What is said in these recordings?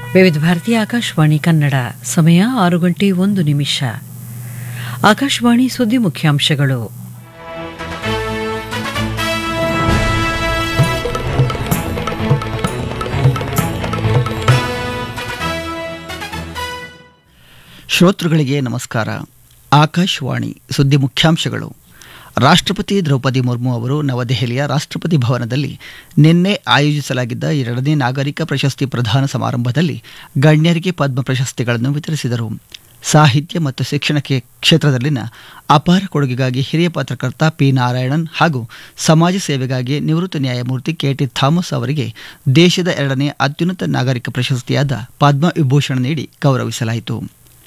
ವಿವಿಧ ಭಾರತಿ ಆಕಾಶವಾಣಿ ಕನ್ನಡ ಸಮಯ ಆರು ಗಂಟೆ ಒಂದು ನಿಮಿಷ ಆಕಾಶವಾಣಿ ಸುದ್ದಿ ಮುಖ್ಯಾಂಶಗಳು ಶ್ರೋತೃಗಳಿಗೆ ನಮಸ್ಕಾರ ಆಕಾಶವಾಣಿ ಸುದ್ದಿ ಮುಖ್ಯಾಂಶಗಳು ರಾಷ್ಟ್ರಪತಿ ದ್ರೌಪದಿ ಮುರ್ಮು ಅವರು ನವದೆಹಲಿಯ ರಾಷ್ಟ್ರಪತಿ ಭವನದಲ್ಲಿ ನಿನ್ನೆ ಆಯೋಜಿಸಲಾಗಿದ್ದ ಎರಡನೇ ನಾಗರಿಕ ಪ್ರಶಸ್ತಿ ಪ್ರದಾನ ಸಮಾರಂಭದಲ್ಲಿ ಗಣ್ಯರಿಗೆ ಪದ್ಮ ಪ್ರಶಸ್ತಿಗಳನ್ನು ವಿತರಿಸಿದರು ಸಾಹಿತ್ಯ ಮತ್ತು ಶಿಕ್ಷಣ ಕ್ಷೇ- ಕ್ಷೇತ್ರದಲ್ಲಿನ ಅಪಾರ ಕೊಡುಗೆಗಾಗಿ ಹಿರಿಯ ಪತ್ರಕರ್ತ ಪಿ ನಾರಾಯಣನ್ ಹಾಗೂ ಸಮಾಜ ಸೇವೆಗಾಗಿ ನಿವೃತ್ತ ನ್ಯಾಯಮೂರ್ತಿ ಕೆಟಿ ಥಾಮಸ್ ಅವರಿಗೆ ದೇಶದ ಎರಡನೇ ಅತ್ಯುನ್ನತ ನಾಗರಿಕ ಪ್ರಶಸ್ತಿಯಾದ ಪದ್ಮ ವಿಭೂಷಣ ನೀಡಿ ಗೌರವಿಸಲಾಯಿತು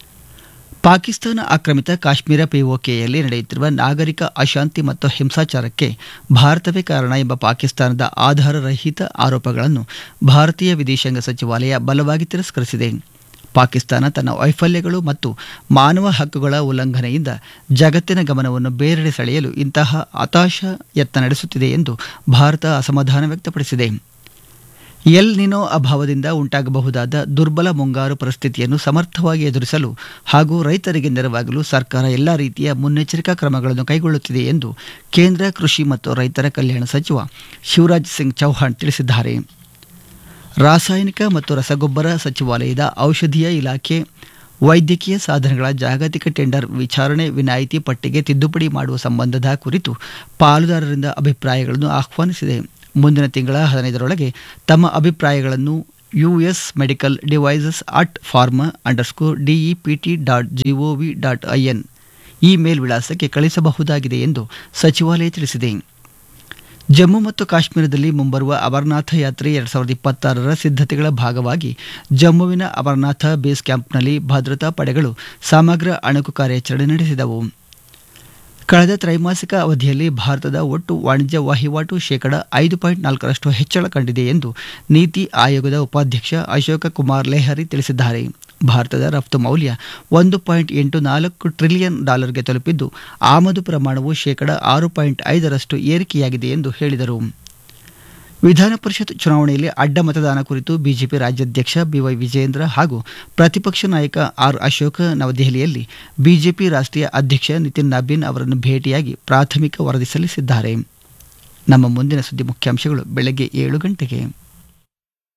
ಪಾಕಿಸ್ತಾನ ಆಕ್ರಮಿತ ಕಾಶ್ಮೀರ ಪಿಒಕೆಯಲ್ಲಿ ನಡೆಯುತ್ತಿರುವ ನಾಗರಿಕ ಅಶಾಂತಿ ಮತ್ತು ಹಿಂಸಾಚಾರಕ್ಕೆ ಭಾರತವೇ ಕಾರಣ ಎಂಬ ಪಾಕಿಸ್ತಾನದ ಆಧಾರರಹಿತ ಆರೋಪಗಳನ್ನು ಭಾರತೀಯ ವಿದೇಶಾಂಗ ಸಚಿವಾಲಯ ಬಲವಾಗಿ ತಿರಸ್ಕರಿಸಿದೆ ಪಾಕಿಸ್ತಾನ ತನ್ನ ವೈಫಲ್ಯಗಳು ಮತ್ತು ಮಾನವ ಹಕ್ಕುಗಳ ಉಲ್ಲಂಘನೆಯಿಂದ ಜಗತ್ತಿನ ಗಮನವನ್ನು ಬೇರೆಡೆ ಸೆಳೆಯಲು ಇಂತಹ ಹತಾಶ ಯತ್ನ ನಡೆಸುತ್ತಿದೆ ಎಂದು ಭಾರತ ಅಸಮಾಧಾನ ವ್ಯಕ್ತಪಡಿಸಿದೆ ಎಲ್ ನಿನೋ ಅಭಾವದಿಂದ ಉಂಟಾಗಬಹುದಾದ ದುರ್ಬಲ ಮುಂಗಾರು ಪರಿಸ್ಥಿತಿಯನ್ನು ಸಮರ್ಥವಾಗಿ ಎದುರಿಸಲು ಹಾಗೂ ರೈತರಿಗೆ ನೆರವಾಗಲು ಸರ್ಕಾರ ಎಲ್ಲ ರೀತಿಯ ಮುನ್ನೆಚ್ಚರಿಕಾ ಕ್ರಮಗಳನ್ನು ಕೈಗೊಳ್ಳುತ್ತಿದೆ ಎಂದು ಕೇಂದ್ರ ಕೃಷಿ ಮತ್ತು ರೈತರ ಕಲ್ಯಾಣ ಸಚಿವ ಶಿವರಾಜ್ ಸಿಂಗ್ ಚೌಹಾಣ್ ತಿಳಿಸಿದ್ದಾರೆ ರಾಸಾಯನಿಕ ಮತ್ತು ರಸಗೊಬ್ಬರ ಸಚಿವಾಲಯದ ಔಷಧೀಯ ಇಲಾಖೆ ವೈದ್ಯಕೀಯ ಸಾಧನಗಳ ಜಾಗತಿಕ ಟೆಂಡರ್ ವಿಚಾರಣೆ ವಿನಾಯಿತಿ ಪಟ್ಟಿಗೆ ತಿದ್ದುಪಡಿ ಮಾಡುವ ಸಂಬಂಧದ ಕುರಿತು ಪಾಲುದಾರರಿಂದ ಅಭಿಪ್ರಾಯಗಳನ್ನು ಆಹ್ವಾನಿಸಿದೆ ಮುಂದಿನ ತಿಂಗಳ ಹದಿನೈದರೊಳಗೆ ತಮ್ಮ ಅಭಿಪ್ರಾಯಗಳನ್ನು US medical devices at pharma underscore DEPT dot GOV dot IN email ವಿಳಾಸಕ್ಕೆ ಕಳಿಸಬಹುದಾಗಿದೆ ಎಂದು ಸಚಿವಾಲಯ ತಿಳಿಸಿದೆ ಜಮ್ಮು ಮತ್ತು ಕಾಶ್ಮೀರದಲ್ಲಿ ಮುಂಬರುವ ಅಮರನಾಥ ಯಾತ್ರೆ ಎರಡ್ ಸಾವಿರದ ಇಪ್ಪತ್ತಾರರ ಸಿದ್ಧತೆಗಳ ಭಾಗವಾಗಿ ಜಮ್ಮುವಿನ ಅಮರನಾಥ ಬೇಸ್ ಕ್ಯಾಂಪ್ನಲ್ಲಿ ಭದ್ರತಾ ಪಡೆಗಳು ಸಮಗ್ರ ಅಣುಕು ಕಾರ್ಯಾಚರಣೆ ನಡೆಸಿದವು ಕಳೆದ ತ್ರೈಮಾಸಿಕ ಅವಧಿಯಲ್ಲಿ ಭಾರತದ ಒಟ್ಟು ವಾಣಿಜ್ಯ ವಹಿವಾಟು ಶೇಕಡ ಐದು ಪಾಯಿಂಟ್ ನಾಲ್ಕರಷ್ಟು ಹೆಚ್ಚಳ ಕಂಡಿದೆ ಎಂದು ನೀತಿ ಆಯೋಗದ ಉಪಾಧ್ಯಕ್ಷ ಅಶೋಕ ಕುಮಾರ್ ಲೆಹರಿ ತಿಳಿಸಿದ್ದಾರೆ ಭಾರತದ ರಫ್ತು ಮೌಲ್ಯ ಒಂದು ಪಾಯಿಂಟ್ ಎಂಟು ನಾಲ್ಕು ಟ್ರಿಲಿಯನ್ ಡಾಲರ್ಗೆ ತಲುಪಿದ್ದು ಆಮದು ಪ್ರಮಾಣವು ಶೇಕಡ ಆರು ಪಾಯಿಂಟ್ ಐದರಷ್ಟು ಏರಿಕೆಯಾಗಿದೆ ಎಂದು ಹೇಳಿದರು ವಿಧಾನ ಪರಿಷತ್ ಚುನಾವಣೆಯಲ್ಲಿ ಅಡ್ಡ ಮತದಾನ ಕುರಿತು ಬಿಜೆಪಿ ರಾಜ್ಯಾಧ್ಯಕ್ಷ ಬಿವೈ ವಿಜಯೇಂದ್ರ ಹಾಗೂ ಪ್ರತಿಪಕ್ಷ ನಾಯಕ ಆರ್ ಅಶೋಕ್ ನವದೆಹಲಿಯಲ್ಲಿ ಬಿಜೆಪಿ ರಾಷ್ಟ್ರೀಯ ಅಧ್ಯಕ್ಷ ನಿತಿನ್ ನಬೀನ್ ಅವರನ್ನು ಭೇಟಿಯಾಗಿ ಪ್ರಾಥಮಿಕ ವರದಿ ಸಲ್ಲಿಸಿದ್ದಾರೆ ನಮ್ಮ ಮುಂದಿನ ಸುದ್ದಿ ಮುಖ್ಯಾಂಶಗಳು ಬೆಳಗ್ಗೆ ಏಳು ಗಂಟೆಗೆ